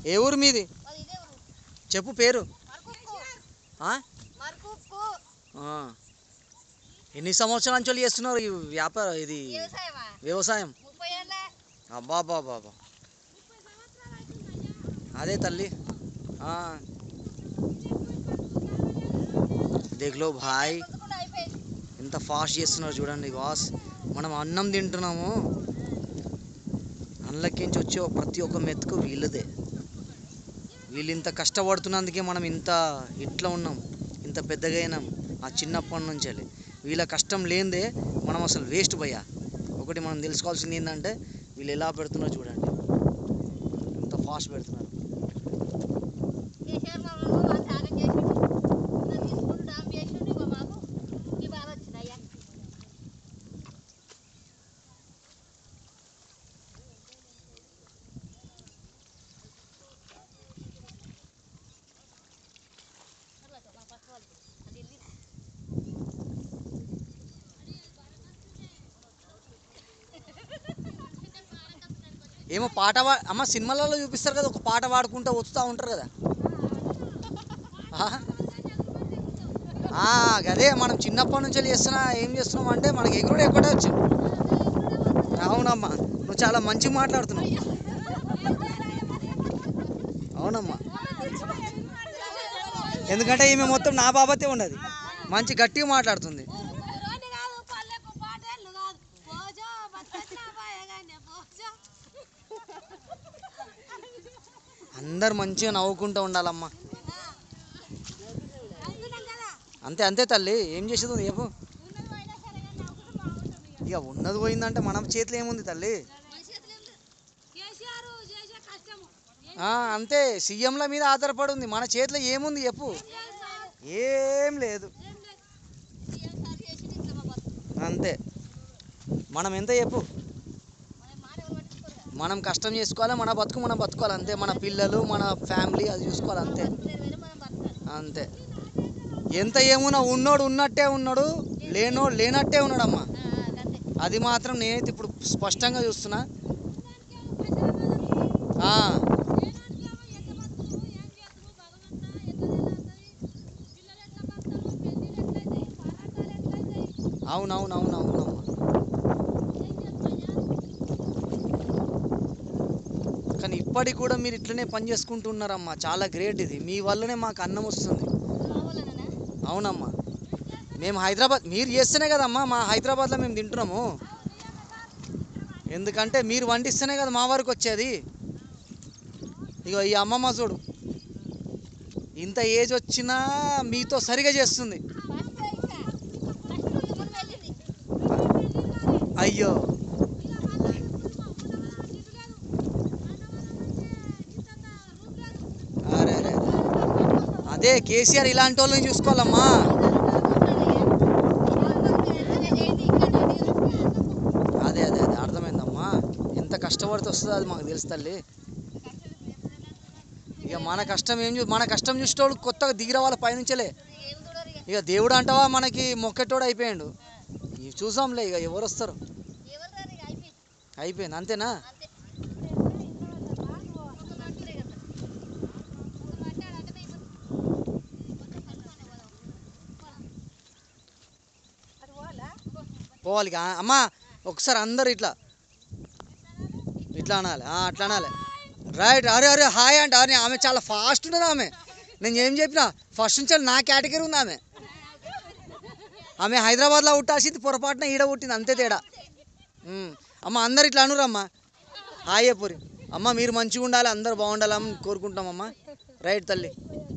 ఏ ఊరు మీది అది ఇదే ఊరు. చెప్పు పేరు మరకుక్కు. ఆ? మరకుక్కు. ఆ. ఎన్ని సంవత్సరాల నుంచి చేస్తున్నారు ఈ వ్యాపారం ఇది వ్యవసాయమా వ్యవసాయం ముప్పై ఏళ్ళే అబ్బా బాబా అదే తల్లి ఆ. దేఖ్లో భాయ్ గుర్తుకుండా అయిపోయింది ఎంత ఫాస్ట్ చేస్తున్నారు చూడండి బాస్ మనం అన్నం తింటున్నాము అందులోకించి వచ్చే ప్రతి ఒక్క మెతుకు వీళ్ళదే వీళ్ళు ఇంత కష్టపడుతున్నందుకే మనం ఇంత ఇట్లా ఉన్నాం ఇంత పెద్దగా అయినాం ఆ చిన్నప్పటి నుంచి వెళ్ళి. వీళ్ళ కష్టం లేనిదే మనం అసలు వేస్ట్ భయ్యా ఒకటి మనం తెలుసుకోవాల్సింది ఏంటంటే వీళ్ళు ఎలా పెడుతున్నారో చూడండి ఎంత ఫాస్ట్ పెడుతున్నారు కేసీఆర్ మమ్మల్ని మా త్యాగం చేసిండు ఇంకా తీసుకుంటూ డామ్ చేసిండు ఇక మాకు ఈ బాధ వచ్చింది అయ్యా ఏమో పాట పా అమ్మ సినిమాలలో చూపిస్తారు కదా ఒక పాట పాడుకుంటూ వస్తూ ఉంటారు కదా ఆ? ఆ, అదే మనం చిన్నప్పటి నుంచి చేస్తున్నా ఏం చేస్తున్నాం అంటే మనకి ఎగురుడు ఎక్కడే వచ్చింది అవునమ్మా నువ్వు చాలా మంచిగా మాట్లాడుతున్నావు అవునమ్మా ఎందుకంటే ఈమె మొత్తం నా బాబతే ఉన్నది మంచి గట్టిగా మాట్లాడుతుంది రోడ్డు కాదు పల్లెకు పాటేళ్ళు కాదు పోజో బతకచ్చిన బాయగానే పోజో అందరు మంచిగా నవ్వుకుంటూ ఉండాలమ్మా అవుతున్నాం కదా అంతే అంతే తల్లి ఏం చేసేది ఉంది చెప్పు ఉన్నది పోయినా సరే కానీ నవ్వుకుంటూ బాగుంటుంది ఇక ఉన్నది పోయిందంటే మన చేతిలో ఏముంది తల్లి మన చేతిలో ఏం లేదు. కేసీఆర్ చేసే కష్టము ఆ, అంతే సీఎంల మీద ఆధారపడి ఉంది మన చేతిలో ఏముంది చెప్పు ఏం లేదు ఏం లేదు సీఎం సార్ చేసింది ఇట్లా మా బతుకు అంతే మనం ఎంత చెప్పు మన మాట ఎవరు పట్టించుకోరు మనం కష్టం చేసుకోవాలి మన బతుకు మనం బతుకోవాలి అంతే మన పిల్లలు మన ఫ్యామిలీ అది చూసుకోవాలి అంతే బతుకులేరు వేరే మనం బతకాలి అంతే ఎంత ఏమున్నా ఉన్నోడు ఉన్నట్టే ఉన్నాడు లేనోడు లేనట్టే ఉన్నాడమ్మా ఆ, ఆ, అంతే అది మాత్రం నేనైతే ఇప్పుడు స్పష్టంగా చూస్తున్నా ఆ, అవునవునవునవునమ్మా కానీ ఇప్పటికి కూడా మీరు ఇట్లనే పని చేసుకుంటున్నారమ్మా చాలా గ్రేట్ ఇది మీ వల్లనే మాకు అన్నం వస్తుంది అవునమ్మా మేము హైదరాబాద్ మీరు చేస్తేనే కదమ్మా మా హైదరాబాద్లో మేము తింటున్నాము ఎందుకంటే మీరు వండిస్తేనే కదా మా వరకు వచ్చేది ఇగో ఈ అమ్మమ్మ చూడు ఇంత ఏజ్ వచ్చినా మీతో సరిగా చేస్తుంది అయ్యో అరే అరే అరే. అదే కేసీఆర్ ఇలాంటి వాళ్ళని చూసుకోవాలమ్మా అదే అదే అదే అర్థమైందమ్మా ఎంత కష్టపడితే వస్తుందో అది మాకు తెలుసు తల్లి ఇక మన కష్టం ఏం చూ మన కష్టం చూసేటోడు కొత్తగా దిగిన వాళ్ళ పైనుంచలే ఇక దేవుడు అంటావా మనకి మొక్కెటోడు అయిపోయాడు ఇవి చూసాంలే ఇక ఎవరు వస్తారు అయిపోయింది అంతేనా పోవాలి ఇక. ఆ, అమ్మా ఒకసారి అందరు ఇట్లా ఇట్లా అనాలి ఆ, అట్లా అనాలి రైట్ అరే అరే హాయ్ అంటే అరే ఆమె చాలా ఫాస్ట్ ఉన్నది ఆమె నేను ఏం చెప్పినా ఫస్ట్ నుంచి నా కేటగిరీ ఉంది ఆమె ఆమె హైదరాబాద్లో పుట్టాల్సింది పొరపాటున ఈడ పుట్టింది అంతే తేడా ఉమ్. అమ్మ అందరు ఇట్లా అనురమ్మా హాయ్ పూరి అమ్మ మీరు మంచిగా ఉండాలి అందరు బాగుండాలని కోరుకుంటామమ్మా రైట్ తల్లి